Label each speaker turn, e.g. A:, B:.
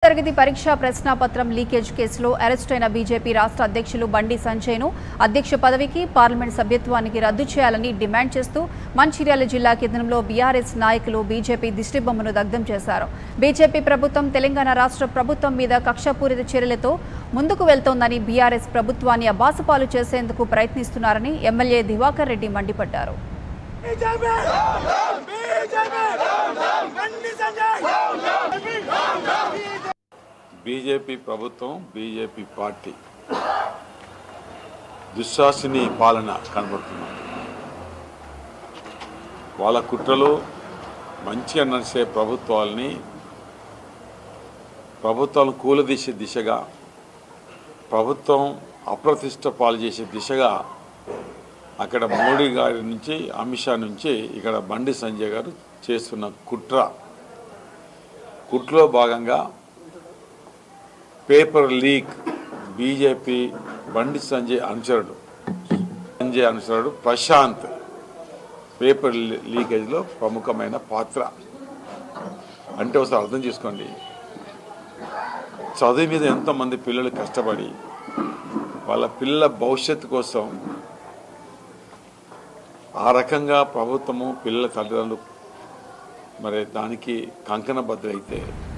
A: తరగతి పరీక్షా ప్రశ్నాపత్రం లీకేజ్ కేసులో అరెస్ట్ అయిన బీజేపీ రాష్ట్ర అధ్యక్షులు బండి సంజయ్ను అధ్యక్ష పదవికి పార్లమెంట్ సభ్యత్వానికి రద్దు చేయాలని డిమాండ్ చేస్తూ మంచిర్యాల జిల్లా కేంద్రంలో బీఆర్ఎస్ నాయకులు బీజేపీ దిష్టిబొమ్మను దగ్ధం చేశారు బీజేపీ ప్రభుత్వం తెలంగాణ రాష్ట్ర ప్రభుత్వం మీద కక్షపూరిత చర్యలతో ముందుకు వెళ్తోందని బీఆర్ఎస్ ప్రభుత్వాన్ని అబాసుపాలు చేసేందుకు ప్రయత్నిస్తున్నారని ఎమ్మెల్యే దివాకర్ రెడ్డి మండిపడ్డారు
B: BJP BJP Bandi Sanjay
C: BJP ప్రభుత్వం బీజేపీ పార్టీ దుశ్శాసిని పాలన కనబడుతుంది వాళ్ళ కుట్రలు మంచిగా నడిచే ప్రభుత్వాలని ప్రభుత్వాలను కూలదీసే దిశగా ప్రభుత్వం అప్రతిష్ట పాలు చేసే దిశగా అక్కడ మోడీ గారి నుంచి అమిత్ షా నుంచి ఇక్కడ బండి సంజయ్ గారు చేస్తున్న కుట్ర కుట్రలో భాగంగా paper leak BJP Bandi Sanjay అనుచరుడు సంజయ్ అనుచరుడు ప్రశాంత్ పేపర్ లీ- లీకేజ్లో ప్రముఖమైన పాత్ర అంటే ఒకసారి అర్థం చేసుకోండి చదువు మీద ఎంతోమంది పిల్లలు కష్టపడి వాళ్ళ పిల్లల భవిష్యత్తు కోసం ఆ రకంగా ప్రభుత్వము పిల్లల తల్లిదండ్రులు మరి దానికి కంకణబద్ధులైతే